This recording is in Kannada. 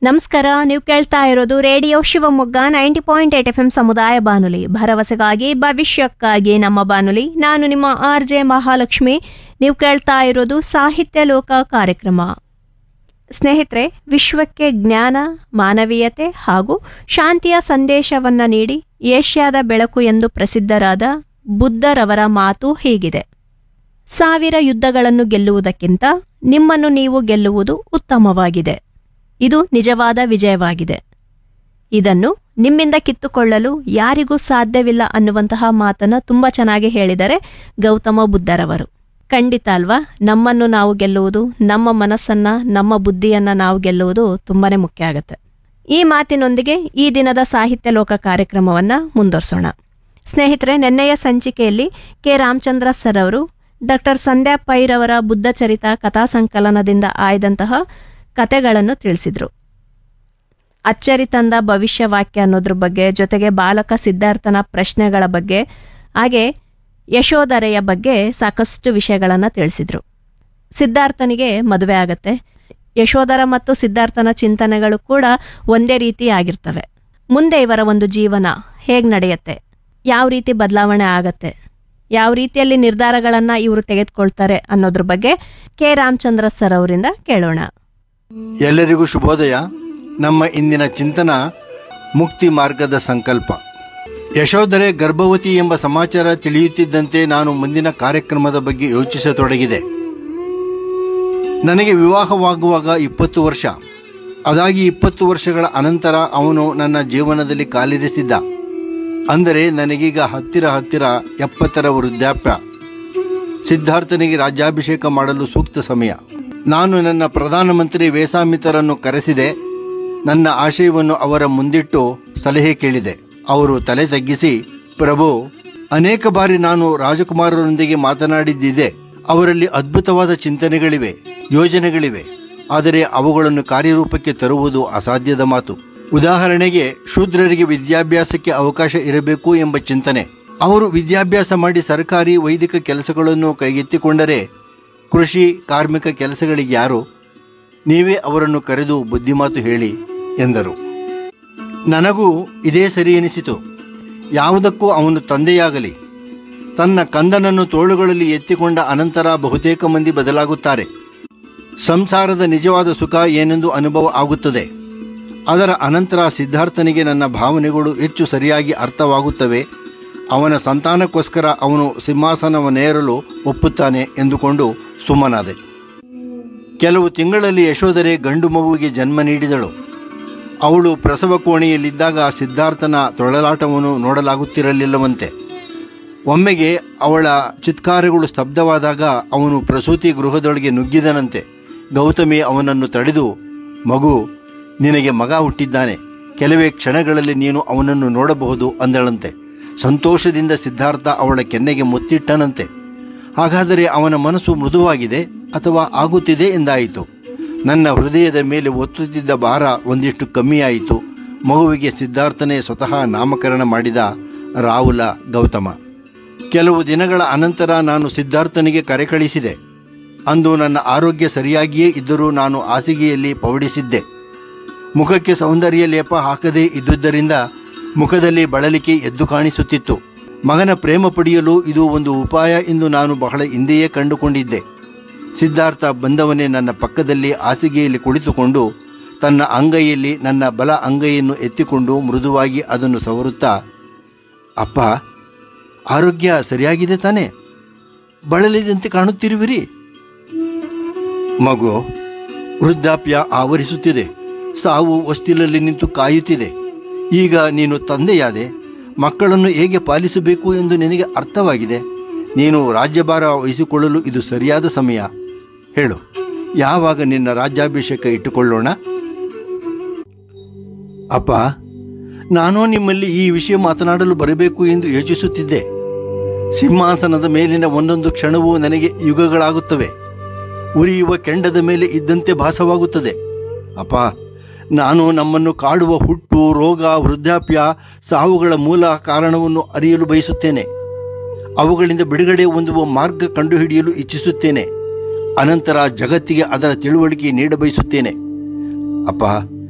ನಮಸ್ಕಾರ ನೀವು ಕೇಳ್ತಾ ಇರೋದು radio Shivamogga ninety point eight F M ಸಮುದಾಯ ಬಾನುಲಿ ಭರವಸೆಗಾಗಿ ಭವಿಷ್ಯಕ್ಕಾಗಿ ನಮ್ಮ ಬಾನುಲಿ ನಾನು ನಿಮ್ಮ ಆರ್ ಜೆ ಮಹಾಲಕ್ಷ್ಮಿ ನೀವು ಕೇಳ್ತಾ ಇರೋದು ಸಾಹಿತ್ಯ ಲೋಕ ಕಾರ್ಯಕ್ರಮ ಸ್ನೇಹಿತರೆ ವಿಶ್ವಕ್ಕೆ ಜ್ಞಾನ ಮಾನವೀಯತೆ ಹಾಗೂ ಶಾಂತಿಯ ಸಂದೇಶವನ್ನ ನೀಡಿ ಏಷ್ಯಾದ ಬೆಳಕು ಎಂದು ಪ್ರಸಿದ್ಧರಾದ ಬುದ್ಧರವರ ಮಾತು ಹೀಗಿದೆ ಸಾವಿರ ಯುದ್ಧಗಳನ್ನು ಗೆಲ್ಲುವುದಕ್ಕಿಂತ ನಿಮ್ಮನ್ನು ನೀವು ಗೆಲ್ಲುವುದು ಉತ್ತಮವಾಗಿದೆ ಇದು ನಿಜವಾದ ವಿಜಯವಾಗಿದೆ ಇದನ್ನು ನಿಮ್ಮಿಂದ ಕಿತ್ತುಕೊಳ್ಳಲು ಯಾರಿಗೂ ಸಾಧ್ಯವಿಲ್ಲ ಅನ್ನುವಂತಹ ಮಾತನ್ನು ತುಂಬ ಚೆನ್ನಾಗಿ ಹೇಳಿದರೆ ಗೌತಮ ಬುದ್ಧರವರು ಖಂಡಿತ ಅಲ್ವಾ ನಮ್ಮನ್ನು ನಾವು ಗೆಲ್ಲುವುದು ನಮ್ಮ ಮನಸ್ಸನ್ನ ನಮ್ಮ ಬುದ್ಧಿಯನ್ನ ನಾವು ಗೆಲ್ಲುವುದು ತುಂಬಾನೇ ಮುಖ್ಯ ಆಗುತ್ತೆ ಈ ಮಾತಿನೊಂದಿಗೆ ಈ ದಿನದ ಸಾಹಿತ್ಯ ಲೋಕ ಕಾರ್ಯಕ್ರಮವನ್ನ ಮುಂದುವರ್ಸೋಣ ಸ್ನೇಹಿತರೆ ನೆನ್ನೆಯ ಸಂಚಿಕೆಯಲ್ಲಿ ಕೆ ರಾಮಚಂದ್ರ ಸರ್ ಅವರು ಡಾಕ್ಟರ್ ಸಂಧ್ಯಾ ಪೈರವರ ಬುದ್ಧ ಚರಿತ ಕಥಾ ಸಂಕಲನದಿಂದ ಆಯ್ದಂತಹ ಕತೆಗಳನ್ನು ತಿಳಿಸಿದ್ರು ಅಚ್ಚರಿ ತಂದ ಭವಿಷ್ಯವಾಕ್ಯ ಅನ್ನೋದ್ರ ಬಗ್ಗೆ ಜೊತೆಗೆ ಬಾಲಕ ಸಿದ್ಧಾರ್ಥನ ಪ್ರಶ್ನೆಗಳ ಬಗ್ಗೆ ಹಾಗೆ ಯಶೋಧರೆಯ ಬಗ್ಗೆ ಸಾಕಷ್ಟು ವಿಷಯಗಳನ್ನು ತಿಳಿಸಿದ್ರು ಸಿದ್ಧಾರ್ಥನಿಗೆ ಮದುವೆ ಆಗತ್ತೆ ಯಶೋಧರ ಮತ್ತು ಸಿದ್ಧಾರ್ಥನ ಚಿಂತನೆಗಳು ಕೂಡ ಒಂದೇ ರೀತಿ ಆಗಿರ್ತವೆ ಮುಂದೆ ಇವರ ಒಂದು ಜೀವನ ಹೇಗೆ ನಡೆಯುತ್ತೆ ಯಾವ ರೀತಿ ಬದಲಾವಣೆ ಆಗತ್ತೆ ಯಾವ ರೀತಿಯಲ್ಲಿ ನಿರ್ಧಾರಗಳನ್ನು ಇವರು ತೆಗೆದುಕೊಳ್ತಾರೆ ಅನ್ನೋದ್ರ ಬಗ್ಗೆ ಕೆ ರಾಮಚಂದ್ರ ಸರ್ ಅವರಿಂದ ಕೇಳೋಣ ಎಲ್ಲರಿಗೂ ಶುಭೋದಯ ನಮ್ಮ ಇಂದಿನ ಚಿಂತನ ಮುಕ್ತಿ ಮಾರ್ಗದ ಸಂಕಲ್ಪ ಯಶೋಧರೆ ಗರ್ಭವತಿ ಎಂಬ ಸಮಾಚಾರ ತಿಳಿಯುತ್ತಿದ್ದಂತೆ ನಾನು ಮುಂದಿನ ಕಾರ್ಯಕ್ರಮದ ಬಗ್ಗೆ ಯೋಚಿಸತೊಡಗಿದೆ ನನಗೆ ವಿವಾಹವಾಗುವಾಗ ಇಪ್ಪತ್ತು ವರ್ಷ ಅದಾಗಿ ಇಪ್ಪತ್ತು ವರ್ಷಗಳ ಅನಂತರ ಅವನು ನನ್ನ ಜೀವನದಲ್ಲಿ ಕಾಲಿರಿಸಿದ್ದ ಅಂದರೆ ನನಗೀಗ ಹತ್ತಿರ ಹತ್ತಿರ ಎಪ್ಪತ್ತರ ವೃದ್ಧಾಪ್ಯ ಸಿದ್ಧಾರ್ಥನಿಗೆ ರಾಜ್ಯಾಭಿಷೇಕ ಮಾಡಲು ಸೂಕ್ತ ಸಮಯ ನಾನು ನನ್ನ ಪ್ರಧಾನಮಂತ್ರಿ ವೇಸಾಮಿತರನ್ನು ಕರೆಸಿದೆ ನನ್ನ ಆಶಯವನ್ನು ಅವರ ಮುಂದಿಟ್ಟು ಸಲಹೆ ಕೇಳಿದೆ ಅವರು ತಲೆ ತಗ್ಗಿಸಿ ಪ್ರಭು ಅನೇಕ ಬಾರಿ ನಾನು ರಾಜಕುಮಾರರೊಂದಿಗೆ ಮಾತನಾಡಿದ್ದಿದೆ ಅವರಲ್ಲಿ ಅದ್ಭುತವಾದ ಚಿಂತನೆಗಳಿವೆ ಯೋಜನೆಗಳಿವೆ ಆದರೆ ಅವುಗಳನ್ನು ಕಾರ್ಯರೂಪಕ್ಕೆ ತರುವುದು ಅಸಾಧ್ಯದ ಮಾತು ಉದಾಹರಣೆಗೆ ಶೂದ್ರರಿಗೆ ವಿದ್ಯಾಭ್ಯಾಸಕ್ಕೆ ಅವಕಾಶ ಇರಬೇಕು ಎಂಬ ಚಿಂತನೆ ಅವರು ವಿದ್ಯಾಭ್ಯಾಸ ಮಾಡಿ ಸರ್ಕಾರಿ ವೈದಿಕ ಕೆಲಸಗಳನ್ನು ಕೈಗೆತ್ತಿಕೊಂಡರೆ ಕೃಷಿ ಕಾರ್ಮಿಕ ಕೆಲಸಗಳಿಗೆ ಯಾರು ನೀವೇ ಅವರನ್ನು ಕರೆದು ಬುದ್ಧಿಮಾತು ಹೇಳಿ ಎಂದರು ನನಗೂ ಇದೇ ಸರಿ ಎನಿಸಿತು ಯಾವುದಕ್ಕೂ ಅವನು ತಂದೆಯಾಗಲಿ ತನ್ನ ಕಂದನನ್ನು ತೋಳುಗಳಲ್ಲಿ ಎತ್ತಿಕೊಂಡ ಅನಂತರ ಬಹುತೇಕ ಮಂದಿ ಬದಲಾಗುತ್ತಾರೆ ಸಂಸಾರದ ನಿಜವಾದ ಸುಖ ಏನೆಂದು ಅನುಭವ ಆಗುತ್ತದೆ ಅದರ ಅನಂತರ ಸಿದ್ಧಾರ್ಥನಿಗೆ ನನ್ನ ಭಾವನೆಗಳು ಹೆಚ್ಚು ಸರಿಯಾಗಿ ಅರ್ಥವಾಗುತ್ತವೆ ಅವನ ಸಂತಾನಕ್ಕೋಸ್ಕರ ಅವನು ಸಿಂಹಾಸನವನ್ನೇರಲು ಒಪ್ಪುತ್ತಾನೆ ಎಂದುಕೊಂಡು ಸುಮ್ಮನಾದೆ ಕೆಲವು ತಿಂಗಳಲ್ಲಿ ಯಶೋಧರೆ ಗಂಡು ಮಗುವಿಗೆ ಜನ್ಮ ನೀಡಿದಳು ಅವಳು ಪ್ರಸವ ಕೋಣೆಯಲ್ಲಿದ್ದಾಗ ಸಿದ್ಧಾರ್ಥನ ತೊಳಲಾಟವನ್ನು ನೋಡಲಾಗುತ್ತಿರಲಿಲ್ಲವಂತೆ ಒಮ್ಮೆಗೆ ಅವಳ ಚಿತ್ಕಾರಗಳು ಸ್ತಬ್ಧವಾದಾಗ ಅವನು ಪ್ರಸೂತಿ ಗೃಹದೊಳಗೆ ನುಗ್ಗಿದನಂತೆ ಗೌತಮಿ ಅವನನ್ನು ತಡೆದು ಮಗು ನಿನಗೆ ಮಗ ಹುಟ್ಟಿದ್ದಾನೆ ಕೆಲವೇ ಕ್ಷಣಗಳಲ್ಲಿ ನೀನು ಅವನನ್ನು ನೋಡಬಹುದು ಅಂದಳಂತೆ ಸಂತೋಷದಿಂದ ಸಿದ್ಧಾರ್ಥ ಅವಳ ಕೆನ್ನೆಗೆ ಮುತ್ತಿಟ್ಟನಂತೆ ಹಾಗಾದರೆ ಅವನ ಮನಸ್ಸು ಮೃದುವಾಗಿದೆ ಅಥವಾ ಆಗುತ್ತಿದೆ ಎಂದಾಯಿತು ನನ್ನ ಹೃದಯದ ಮೇಲೆ ಒತ್ತುತ್ತಿದ್ದ ಭಾರ ಒಂದಿಷ್ಟು ಕಮ್ಮಿಯಾಯಿತು ಮಗುವಿಗೆ ಸಿದ್ಧಾರ್ಥನೇ ಸ್ವತಃ ನಾಮಕರಣ ಮಾಡಿದ ರಾಹುಲ ಗೌತಮ ಕೆಲವು ದಿನಗಳ ಅನಂತರ ನಾನು ಸಿದ್ಧಾರ್ಥನಿಗೆ ಕರೆ ಕಳಿಸಿದೆ ಅಂದು ನನ್ನ ಆರೋಗ್ಯ ಸರಿಯಾಗಿಯೇ ಇದ್ದರೂ ನಾನು ಹಾಸಿಗೆಯಲ್ಲಿ ಪವಡಿಸಿದ್ದೆ ಮುಖಕ್ಕೆ ಸೌಂದರ್ಯ ಲೇಪ ಹಾಕದೇ ಇದ್ದುದರಿಂದ ಮುಖದಲ್ಲಿ ಬಳಲಿಕೆ ಎದ್ದು ಕಾಣಿಸುತ್ತಿತ್ತು ಮಗನ ಪ್ರೇಮ ಪಡೆಯಲು ಇದು ಒಂದು ಉಪಾಯ ಎಂದು ನಾನು ಬಹಳ ಹಿಂದೆಯೇ ಕಂಡುಕೊಂಡಿದ್ದೆ ಸಿದ್ಧಾರ್ಥ ಬಂದವನೇ ನನ್ನ ಪಕ್ಕದಲ್ಲಿ ಹಾಸಿಗೆಯಲ್ಲಿ ಕುಳಿತುಕೊಂಡು ತನ್ನ ಅಂಗೈಯಲ್ಲಿ ನನ್ನ ಬಲ ಅಂಗೈಯನ್ನು ಎತ್ತಿಕೊಂಡು ಮೃದುವಾಗಿ ಅದನ್ನು ಸವರುತ್ತಾ ಅಪ್ಪ ಆರೋಗ್ಯ ಸರಿಯಾಗಿದೆ ತಾನೇ ಬಳಲಿದಂತೆ ಕಾಣುತ್ತಿರುವಿರಿ ಮಗು ವೃದ್ಧಾಪ್ಯ ಆವರಿಸುತ್ತಿದೆ ಸಾವು ಹೊಸ್ತಿಲಲ್ಲಿ ನಿಂತು ಕಾಯುತ್ತಿದೆ ಈಗ ನೀನು ತಂದೆಯಾದೆ ಮಕ್ಕಳನ್ನು ಹೇಗೆ ಪಾಲಿಸಬೇಕು ಎಂದು ನಿನಗೆ ಅರ್ಥವಾಗಿದೆ ನೀನು ರಾಜ್ಯಭಾರ ವಹಿಸಿಕೊಳ್ಳಲು ಇದು ಸರಿಯಾದ ಸಮಯ ಹೇಳು ಯಾವಾಗ ನಿನ್ನ ರಾಜ್ಯಾಭಿಷೇಕ ಇಟ್ಟುಕೊಳ್ಳೋಣ ಅಪ್ಪ ನಾನು ನಿಮ್ಮಲ್ಲಿ ಈ ವಿಷಯ ಮಾತನಾಡಲು ಬರಬೇಕು ಎಂದು ಯೋಚಿಸುತ್ತಿದ್ದೆ ಸಿಂಹಾಸನದ ಮೇಲಿನ ಒಂದೊಂದು ಕ್ಷಣವೂ ನನಗೆ ಯುಗಗಳಾಗುತ್ತವೆ ಉರಿಯುವ ಕೆಂಡದ ಮೇಲೆ ಇದ್ದಂತೆ ಭಾಸವಾಗುತ್ತದೆ ಅಪ್ಪ ನಾನು ನಮ್ಮನ್ನು ಕಾಡುವ ಹುಟ್ಟು ರೋಗ ವೃದ್ಧಾಪ್ಯ ಸಾವುಗಳ ಮೂಲ ಕಾರಣವನ್ನು ಅರಿಯಲು ಬಯಸುತ್ತೇನೆ ಅವುಗಳಿಂದ ಬಿಡುಗಡೆ ಹೊಂದುವ ಮಾರ್ಗ ಕಂಡುಹಿಡಿಯಲು ಇಚ್ಛಿಸುತ್ತೇನೆ ಅನಂತರ ಜಗತ್ತಿಗೆ ಅದರ ತಿಳುವಳಿಕೆ ನೀಡಬಯಸುತ್ತೇನೆ ಅಪ್ಪ